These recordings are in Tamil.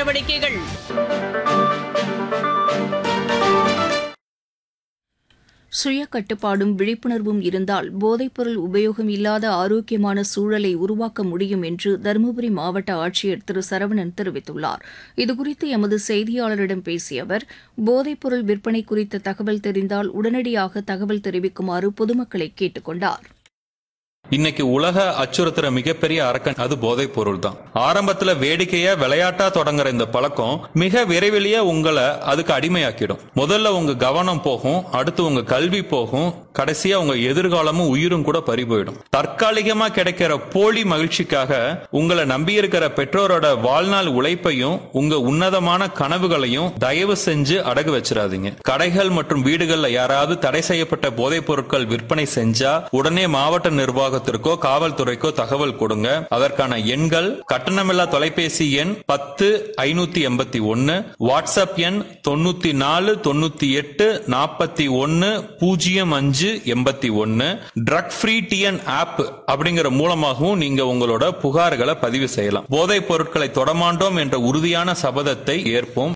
நடவடிக்கைகள் சுய கட்டுப்பாடும் விழிப்புணர்வும் இருந்தால் போதைப்பொருள் உபயோகம் இல்லாத ஆரோக்கியமான சூழலை உருவாக்க முடியும் என்று தருமபுரி மாவட்ட ஆட்சியர் திரு சரவணன் தெரிவித்துள்ளார் இதுகுறித்து எமது செய்தியாளரிடம் பேசிய அவர் போதைப்பொருள் விற்பனை குறித்த தகவல் தெரிந்தால் உடனடியாக தகவல் தெரிவிக்குமாறு பொதுமக்களை கேட்டுக் கொண்டார் இன்னைக்கு உலக அச்சுறுத்துற மிகப்பெரிய அரக்கன் அது போதைப் பொருள் தான் ஆரம்பத்துல வேடிக்கையா விளையாட்டா தொடங்குற இந்த பழக்கம் மிக விரைவிலேயே உங்களை அதுக்கு அடிமையாக்கிடும் முதல்ல உங்க கவனம் போகும் அடுத்து உங்க கல்வி போகும் கடைசியா உங்க எதிர்காலமும் உயிரும் கூட பறி போயிடும் தற்காலிகமா கிடைக்கிற போலி மகிழ்ச்சிக்காக உங்களை நம்பியிருக்கிற பெற்றோரோட வாழ்நாள் உழைப்பையும் உங்க உன்னதமான கனவுகளையும் தயவு செஞ்சு அடகு வச்சிடாதீங்க கடைகள் மற்றும் வீடுகள்ல யாராவது தடை செய்யப்பட்ட போதைப் பொருட்கள் விற்பனை செஞ்சா உடனே மாவட்ட நிர்வாகத்திற்கோ காவல்துறைக்கோ தகவல் கொடுங்க அதற்கான எண்கள் கட்டணமில்லா தொலைபேசி எண் பத்து ஐநூத்தி எண்பத்தி ஒன்னு வாட்ஸ்அப் எண் தொண்ணூத்தி நாலு தொண்ணூத்தி எட்டு நாற்பத்தி ஒன்னு பூஜ்ஜியம் அஞ்சு எண்பத்தி ஒன்னு ட்ரக் ஃப்ரீ டிஎன் ஆப் அப்படிங்கிற மூலமாகவும் நீங்க உங்களோட புகார்களை பதிவு செய்யலாம் போதைப் பொருட்களை தொடமாண்டோம் என்ற உறுதியான சபதத்தை ஏற்போம்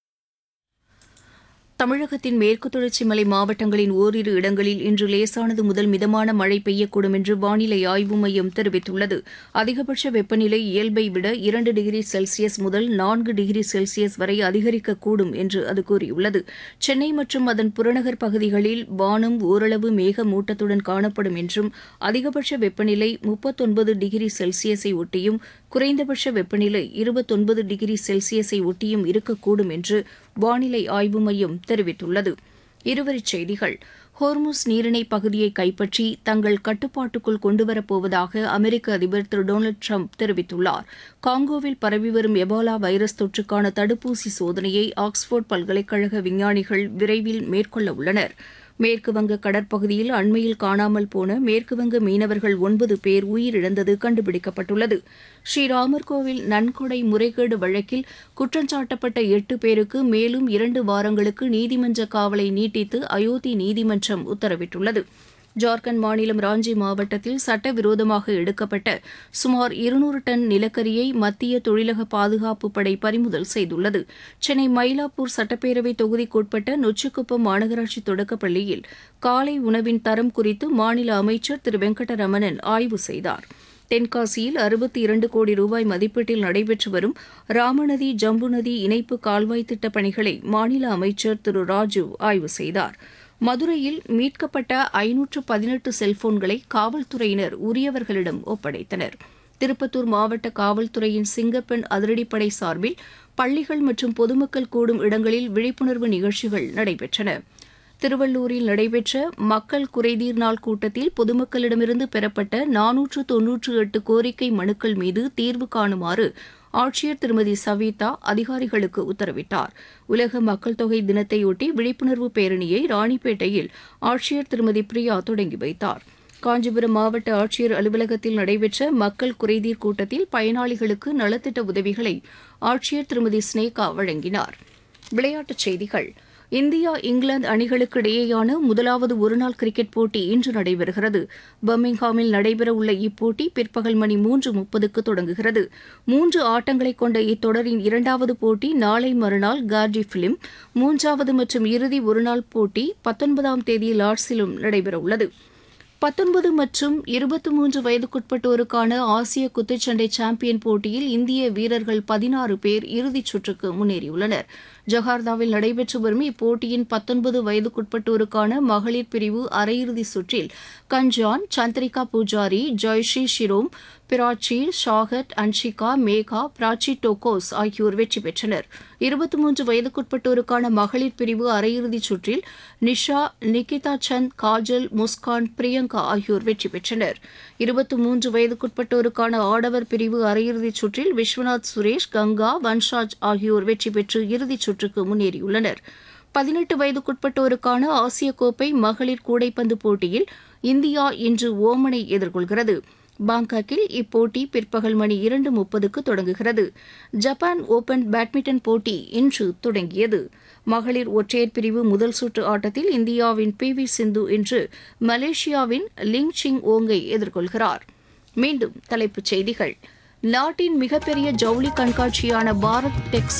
தமிழகத்தின் மேற்கு தொடர்ச்சி மலை மாவட்டங்களின் ஓரிரு இடங்களில் இன்று லேசானது முதல் மிதமான மழை பெய்யக்கூடும் என்று வானிலை ஆய்வு மையம் தெரிவித்துள்ளது அதிகபட்ச வெப்பநிலை இயல்பை விட இரண்டு டிகிரி செல்சியஸ் முதல் நான்கு டிகிரி செல்சியஸ் வரை அதிகரிக்கக்கூடும் என்று அது கூறியுள்ளது சென்னை மற்றும் அதன் புறநகர் பகுதிகளில் வானம் ஓரளவு மேகமூட்டத்துடன் காணப்படும் என்றும் அதிகபட்ச வெப்பநிலை முப்பத்தொன்பது டிகிரி செல்சியஸை ஒட்டியும் குறைந்தபட்ச வெப்பநிலை இருபத்தொன்பது டிகிரி செல்சியஸை ஒட்டியும் இருக்கக்கூடும் என்று வானிலை ஆய்வு மையம் தெரிவித்துள்ளது இருவரிச் செய்திகள் ஹோர்முஸ் நீரிணை பகுதியை கைப்பற்றி தங்கள் கட்டுப்பாட்டுக்குள் கொண்டுவரப்போவதாக அமெரிக்க அதிபர் திரு டொனால்டு ட்ரம்ப் தெரிவித்துள்ளார் காங்கோவில் பரவி வரும் எபோலா வைரஸ் தொற்றுக்கான தடுப்பூசி சோதனையை ஆக்ஸ்போர்ட் பல்கலைக்கழக விஞ்ஞானிகள் விரைவில் மேற்கொள்ள உள்ளனர் மேற்குவங்க கடற்பகுதியில் அண்மையில் காணாமல் போன மேற்குவங்க மீனவர்கள் ஒன்பது பேர் உயிரிழந்தது கண்டுபிடிக்கப்பட்டுள்ளது ஸ்ரீராமர் கோவில் நன்கொடை முறைகேடு வழக்கில் குற்றஞ்சாட்டப்பட்ட எட்டு பேருக்கு மேலும் இரண்டு வாரங்களுக்கு நீதிமன்ற காவலை நீட்டித்து அயோத்தி நீதிமன்றம் உத்தரவிட்டுள்ளது ஜார்க்கண்ட் மாநிலம் ராஞ்சி மாவட்டத்தில் சட்டவிரோதமாக எடுக்கப்பட்ட சுமார் இருநூறு டன் நிலக்கரியை மத்திய தொழிலக பாதுகாப்பு படை பறிமுதல் செய்துள்ளது சென்னை மயிலாப்பூர் சட்டப்பேரவை தொகுதிக்குட்பட்ட நொச்சிக்குப்பம் மாநகராட்சி தொடக்கப் பள்ளியில் காலை உணவின் தரம் குறித்து மாநில அமைச்சர் திரு வெங்கடரமணன் ஆய்வு செய்தார் தென்காசியில் அறுபத்தி இரண்டு கோடி ரூபாய் மதிப்பீட்டில் நடைபெற்று வரும் ராமநதி ஜம்பு நதி இணைப்பு கால்வாய் திட்டப் பணிகளை மாநில அமைச்சர் திரு ராஜு ஆய்வு செய்தார் மதுரையில் மீட்கப்பட்ட ஐநூற்று பதினெட்டு செல்போன்களை காவல்துறையினர் உரியவர்களிடம் ஒப்படைத்தனர் திருப்பத்தூர் மாவட்ட காவல்துறையின் சிங்கப்பெண் அதிரடிப்படை சார்பில் பள்ளிகள் மற்றும் பொதுமக்கள் கூடும் இடங்களில் விழிப்புணர்வு நிகழ்ச்சிகள் நடைபெற்றன திருவள்ளூரில் நடைபெற்ற மக்கள் குறைதீர் நாள் கூட்டத்தில் பொதுமக்களிடமிருந்து பெறப்பட்ட நானூற்று தொன்னூற்று எட்டு கோரிக்கை மனுக்கள் மீது தீர்வு காணுமாறு ஆட்சியர் திருமதி சவிதா அதிகாரிகளுக்கு உத்தரவிட்டார் உலக மக்கள் தொகை தினத்தையொட்டி விழிப்புணர்வு பேரணியை ராணிப்பேட்டையில் ஆட்சியர் திருமதி பிரியா தொடங்கி வைத்தார் காஞ்சிபுரம் மாவட்ட ஆட்சியர் அலுவலகத்தில் நடைபெற்ற மக்கள் குறைதீர் கூட்டத்தில் பயனாளிகளுக்கு நலத்திட்ட உதவிகளை ஆட்சியர் திருமதி ஸ்னேகா வழங்கினார் விளையாட்டுச் செய்திகள் இந்தியா இங்கிலாந்து அணிகளுக்கு இடையேயான முதலாவது ஒருநாள் கிரிக்கெட் போட்டி இன்று நடைபெறுகிறது பர்மிங்ஹாமில் நடைபெறவுள்ள இப்போட்டி பிற்பகல் மணி மூன்று முப்பதுக்கு தொடங்குகிறது மூன்று ஆட்டங்களை கொண்ட இத்தொடரின் இரண்டாவது போட்டி நாளை மறுநாள் கார்டி பிலிம் மூன்றாவது மற்றும் இறுதி ஒருநாள் போட்டி பத்தொன்பதாம் தேதி லார்ட்ஸிலும் நடைபெறவுள்ளது பத்தொன்பது மற்றும் இருபத்தி மூன்று வயதுக்குட்பட்டோருக்கான ஆசிய குத்துச்சண்டை சாம்பியன் போட்டியில் இந்திய வீரர்கள் பதினாறு பேர் இறுதிச் சுற்றுக்கு முன்னேறியுள்ளனர் ஜகார்த்தாவில் நடைபெற்று வரும் இப்போட்டியின் பத்தொன்பது வயதுக்குட்பட்டோருக்கான மகளிர் பிரிவு அரையிறுதி சுற்றில் கஞ்சான் சந்திரிகா பூஜாரி ஜெய்ஸ்ரீ ஷிரோம் பிராச்சி ஷாகட் அன்ஷிகா மேகா பிராச்சி டோகோஸ் ஆகியோர் வெற்றி பெற்றனர் இருபத்தி மூன்று வயதுக்குட்பட்டோருக்கான மகளிர் பிரிவு அரையிறுதிச் சுற்றில் நிஷா நிகிதா சந்த் காஜல் முஸ்கான் பிரியங்கா ஆகியோர் வெற்றி பெற்றனர் இருபத்தி மூன்று வயதுக்குட்பட்டோருக்கான ஆடவர் பிரிவு அரையிறுதிச் சுற்றில் விஸ்வநாத் சுரேஷ் கங்கா வன்ஷாஜ் ஆகியோர் வெற்றி பெற்று இறுதிச் சுற்றுக்கு முன்னேறியுள்ளனர் பதினெட்டு வயதுக்குட்பட்டோருக்கான ஆசிய கோப்பை மகளிர் கூடைப்பந்து போட்டியில் இந்தியா இன்று ஓமனை எதிர்கொள்கிறது பாங்காக்கில் இப்போட்டி பிற்பகல் மணி இரண்டு முப்பதுக்கு தொடங்குகிறது ஜப்பான் ஓபன் பேட்மிண்டன் போட்டி இன்று தொடங்கியது மகளிர் ஒற்றையர் பிரிவு முதல் சுற்று ஆட்டத்தில் இந்தியாவின் பி வி சிந்து இன்று மலேசியாவின் லிங் சிங் ஓங்கை எதிர்கொள்கிறார் மீண்டும் தலைப்புச் செய்திகள் நாட்டின் மிகப்பெரிய ஜவுளி கண்காட்சியான பாரத் டெக்ஸ்